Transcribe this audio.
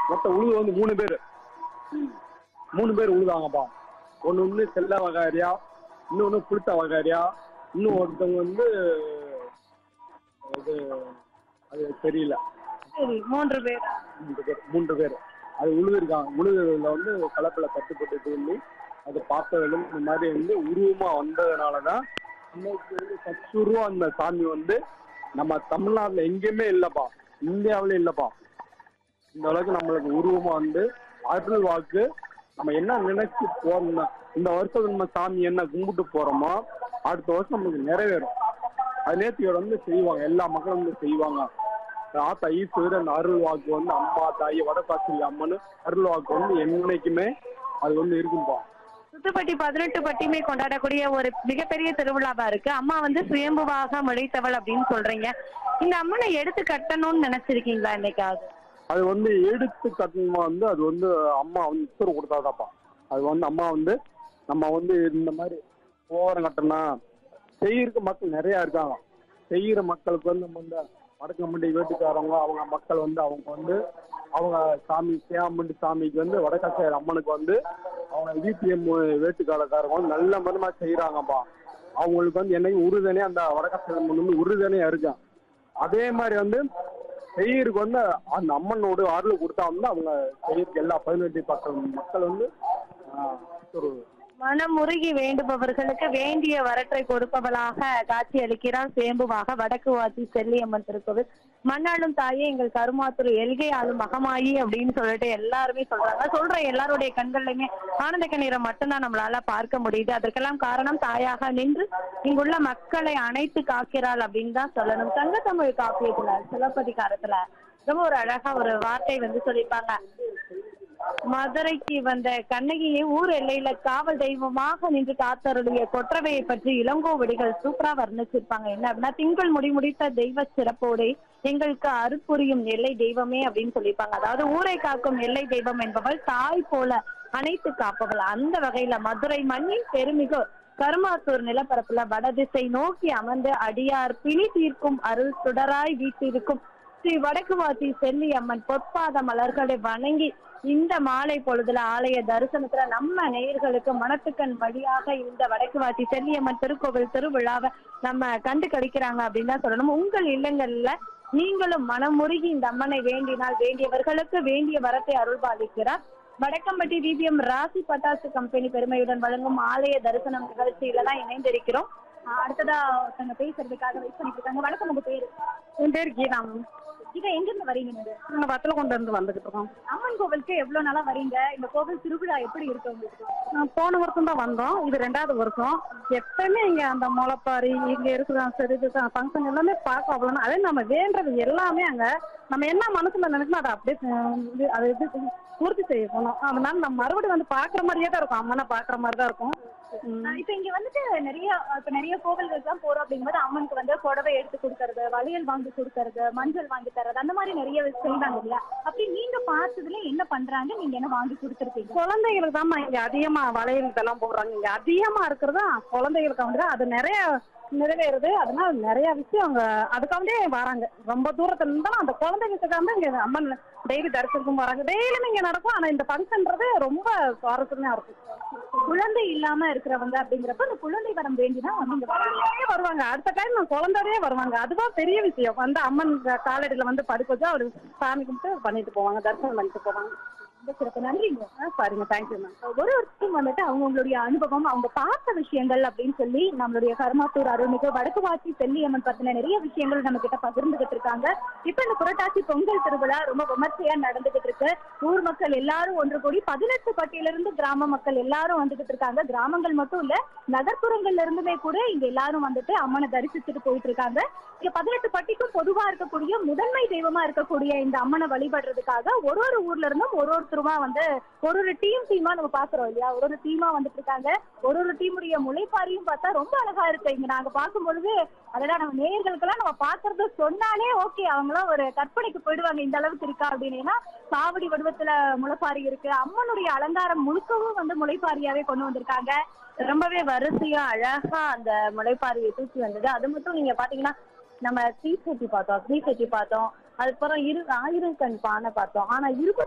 மொத்த உழுது வந்து மூணு பேர் மூணு பேர் உழுதாங்கப்பா ஒன்று வந்து செல்ல வகாரியா இன்னொன்று புளித்த வகாரியா இன்னும் ஒருத்தவங்க வந்து இது அது தெரியல சரி மூன்று பேர் மூன்று பேர் மூன்று பேர் அது உழுதுருக்காங்க உழுதுல வந்து கலப்பில் கட்டுப்பட்டு சொல்லி அது பார்த்ததிலும் இந்த மாதிரி வந்து உருவமா வந்ததுனால தான் இன்னைக்கு வந்து சச்சுருவா அந்த சாமி வந்து நம்ம தமிழ்நாட்டில் எங்கேயுமே இல்லைப்பா இந்தியாவிலே இல்லைப்பா இந்த அளவுக்கு நம்மளுக்கு உருவமா வந்து அருள் வாக்கு நம்ம என்ன நினைச்சு போறோம்னா இந்த வருஷம் நம்ம சாமி என்ன கும்பிட்டு போறோமோ அடுத்த வருஷம் நமக்கு நிறைவேறும் அது நேர்த்தியோட வந்து செய்வாங்க எல்லா மக்களும் வந்து செய்வாங்க ஆத்தா ஈஸ்வரர் அந்த அருள் வாக்கு வந்து அம்மா தாய் வடகாசி அம்மன் அருள் வாக்கு வந்து என்னைக்குமே அது வந்து இருக்கும்பா சுத்துப்பட்டி பதினெட்டு பட்டியுமே கொண்டாடக்கூடிய ஒரு மிகப்பெரிய திருவிழாவா இருக்கு அம்மா வந்து சுயம்புவாக முளைத்தவள் அப்படின்னு சொல்றீங்க இந்த அம்மனை எடுத்து கட்டணும்னு நினைச்சிருக்கீங்களா என்னைக்காவது அது வந்து எடுத்து கட்டணுமா வந்து அது வந்து அம்மா வந்து உத்தரவு கொடுத்தாதாப்பா அது வந்து அம்மா வந்து நம்ம வந்து இந்த மாதிரி ஓரம் கட்டணும் செய்யறதுக்கு மக்கள் நிறைய இருக்காங்க செய்யற மக்களுக்கு வந்து நம்ம வந்து வடக்கம்பட்டி வீட்டுக்காரவங்க அவங்க மக்கள் வந்து அவங்க வந்து அவங்க சாமி சேமண்டி சாமிக்கு வந்து வடக்காசையர் அம்மனுக்கு வந்து அவங்க விபிஎம் வேட்டுக்காலக்காரங்க வந்து நல்ல மதமா செய்யறாங்கப்பா அவங்களுக்கு வந்து என்னைக்கு உறுதுணையா அந்த வடக்காசையர் அம்மன் வந்து உறுதுணையா இருக்கான் அதே மாதிரி வந்து செய்யறதுக்கு வந்து அந்த அம்மனோட அருள் கொடுத்தா வந்து அவங்க செய்யறதுக்கு எல்லா பதினெட்டு பக்கம் மக்கள் வந்து ஆஹ், ஒரு மனமுருகி வேண்டுபவர்களுக்கு வேண்டிய வரற்றை கொடுப்பவளாக காட்சி அளிக்கிறார் சேம்புவாக வடக்கு வாசி செல்லியம்மன் திருக்கோவில் மண்ணாளும் தாயே எங்கள் கருமாத்துறை எல்கை ஆளும் மகமாயி அப்படின்னு சொல்லிட்டு எல்லாருமே சொல்றாங்க சொல்ற எல்லாருடைய கண்கள்லயுமே ஆனந்த கண்ணீரை மட்டும்தான் நம்மளால பார்க்க முடியுது அதற்கெல்லாம் காரணம் தாயாக நின்று இங்குள்ள மக்களை அணைத்து காக்கிறாள் அப்படின்னு தான் சொல்லணும் தங்கத்தமிழ் காப்பியத்துல சிலப்பதிகாரத்துல ரொம்ப ஒரு அழகா ஒரு வார்த்தை வந்து சொல்லியிருப்பாங்க மதுரைக்கு வந்த கண்ணகியை ஊர் எல்லையில காவல் தெய்வமாக நின்று காத்தருடைய கொற்றவையை பற்றி இளங்கோவடிகள் சூப்பரா வர்ணிச்சிருப்பாங்க என்ன அப்படின்னா திங்கள் முடி முடித்த தெய்வ சிறப்போடு எங்களுக்கு அருட்புரியும் எல்லை தெய்வமே அப்படின்னு சொல்லியிருப்பாங்க அதாவது ஊரை காக்கும் எல்லை தெய்வம் என்பவள் தாய் போல அனைத்து காப்பவள் அந்த வகையில மதுரை மண்ணின் பெருமிகு கருமாத்தூர் நிலப்பரப்புல வடதிசை நோக்கி அமர்ந்து அடியார் பிணி தீர்க்கும் அருள் சுடராய் வீட்டிருக்கும் ஸ்ரீ வடக்கு வாசி செல்லி அம்மன் பொற்பாத மலர்களை வணங்கி இந்த மாலை பொழுதுல ஆலய தரிசனத்துல நம்ம நேயர்களுக்கு மனத்துக்கண் வழியாக இந்த வடக்கு வாசி செல்லியம்மன் திருக்கோவில் திருவிழாவை நம்ம கண்டு கழிக்கிறாங்க அப்படின்னு தான் சொல்லணும் உங்கள் இல்லங்கள்ல நீங்களும் மனமுருகி இந்த அம்மனை வேண்டினால் வேண்டியவர்களுக்கு வேண்டிய வரத்தை அருள்பாலிக்கிறார் வடக்கம்பட்டி விபிஎம் ராசி பட்டாசு கம்பெனி பெருமையுடன் வழங்கும் ஆலய தரிசனம் நிகழ்ச்சியில தான் இணைந்திருக்கிறோம் ஆஹ் அடுத்ததா ஒருத்தவங்க பேசுறதுக்காக வெயிட் பண்ணிட்டு இருக்காங்க வணக்கம் உங்க பேரு என் பேர் கீதா இத எங்க இருந்து வரீங்க நீங்க நாங்கள் வத்தல கொண்டு இருந்து வந்துகிட்டு இருக்கோம் அம்மன் கோவிலுக்கு எவ்வளவு நாளா வரீங்க இந்த கோவில் திருவிழா எப்படி இருக்கு உங்களுக்கு நான் போன வருஷம் தான் வந்தோம் இது ரெண்டாவது வருஷம் எப்பயுமே இங்க அந்த முளைப்பாரி இங்க இருக்கிற சரி ஃபங்க்ஷன் எல்லாமே பார்க்க அவ்வளோ அதே நம்ம வேண்டது எல்லாமே அங்க நம்ம என்ன மனசுல நினைக்கணும் அதை அப்படியே அஹ், இது அதை இது பூர்த்தி செய்ய போனோம் அதனால நம்ம மறுபடியும் வந்து பாக்குற மாதிரியே தான் இருக்கும் அம்மனை பாக்குற மாதிரி தான் இருக்கும் உம். ஆஹ் இப்ப இங்க வந்துட்டு நிறைய இப்ப நிறைய கோவில்களுக்கு தான் போறோம் அப்படிங்கும்போது அம்மனுக்கு வந்து புடவை எடுத்து கொடுக்கறது வளையல் வாங்கி கொடுக்கறது மஞ்சள் வாங்கி தர்றது அந்த மாதிரி நிறைய செய்வாங்க இல்லையா அப்படி நீங்க பார்த்ததுல என்ன பண்றாங்க நீங்க என்ன வாங்கி கொடுத்துருப்பீங்க குழந்தைகளுக்கு தான் இங்க அதிகமா வளையல் இதெல்லாம் போடுறாங்க இங்க அதிகமா இருக்கிறது குழந்தைகளுக்கு வந்து அது நிறைய நிறைவேறுது அதனால நிறைய விஷயம் அவங்க அதுக்காண்டே வராங்க ரொம்ப தூரத்துல இருந்தாலும் அந்த குழந்தைகளுக்காக இங்க அம்மன் டெய்லி தரிசனத்துக்கும் வராங்க டெய்லியும் இங்க நடக்கும் ஆனா இந்த ஃபங்க்ஷன்றது ரொம்ப சுவாரஸ்யமா இருக்கும் குழந்தை இல்லாம இருக்கிறவங்க அப்படிங்கிறப்ப அந்த குழந்தை வரம் வேண்டிதான் வந்து இங்க வராங்க குழந்தையே வருவாங்க அடுத்த டைம் நான் குழந்தையே வருவாங்க அதுதான் பெரிய விஷயம் வந்து அம்மன் காலடியில வந்து படுக்க வச்சு அவரு சாமி கும்பிட்டு பண்ணிட்டு போவாங்க தரிசனம் பண்ணிட்டு போவாங்க ரொம்ப சிறப்பு நன்றிங்க ஆ, சரிங்க தேங்க்யூ மேம் ஒரு ஒருத்தரும் வந்துட்டு அவங்களுடைய அனுபவம் அவங்க பார்த்த விஷயங்கள் அப்படின்னு சொல்லி நம்மளுடைய கருமாத்தூர் அருள்மிகு வடக்கு வாசி செல்லியம்மன் பத்தின நிறைய விஷயங்கள் நம்ம கிட்ட பகிர்ந்துகிட்டு இருக்காங்க இப்ப இந்த புரட்டாசி பொங்கல் திருவிழா ரொம்ப விமர்சையா நடந்துகிட்டு இருக்கு ஊர் மக்கள் எல்லாரும் ஒன்று கூடி பதினெட்டு பட்டியிலிருந்து கிராம மக்கள் எல்லாரும் வந்துகிட்டு இருக்காங்க கிராமங்கள் மட்டும் இல்ல நகர்ப்புறங்கள்ல இருந்துமே கூட இங்க எல்லாரும் வந்துட்டு அம்மனை தரிசிச்சுட்டு போயிட்டு இருக்காங்க இங்க பதினெட்டு பட்டிக்கும் பொதுவா இருக்கக்கூடிய முதன்மை தெய்வமா இருக்கக்கூடிய இந்த அம்மனை வழிபடுறதுக்காக ஒரு ஒரு ஊர்ல இருந்தும் ஒரு ஒருத்தருமா வந்து ஒரு ஒரு டீம் டீமா நம்ம பாக்குறோம் இல்லையா ஒரு ஒரு டீமா வந்துட்டு இருக்காங்க ஒரு ஒரு டீமுடைய முளைப்பாரியும் பார்த்தா ரொம்ப அழகா இருக்கு இங்க நாங்க பார்க்கும் பொழுது அதெல்லாம் நம்ம நேயர்களுக்கெல்லாம் நம்ம பாக்குறது சொன்னாலே ஓகே அவங்களாம் ஒரு கற்பனைக்கு போயிடுவாங்க இந்த அளவுக்கு இருக்கா அப்படின்னு ஏன்னா சாவடி வடிவத்துல முளைப்பாரி இருக்கு அம்மனுடைய அலங்காரம் முழுக்கவும் வந்து முளைப்பாரியாவே கொண்டு வந்திருக்காங்க ரொம்பவே வரிசையா அழகா அந்த முளைப்பாரியை தூக்கி வந்தது அது மட்டும் நீங்க பாத்தீங்கன்னா நம்ம தீச்சட்டி பார்த்தோம் தீச்சட்டி பார்த்தோம் அதுக்கப்புறம் இரு ஆயிரம் கண் பானை பார்த்தோம் ஆனா இருபத்தி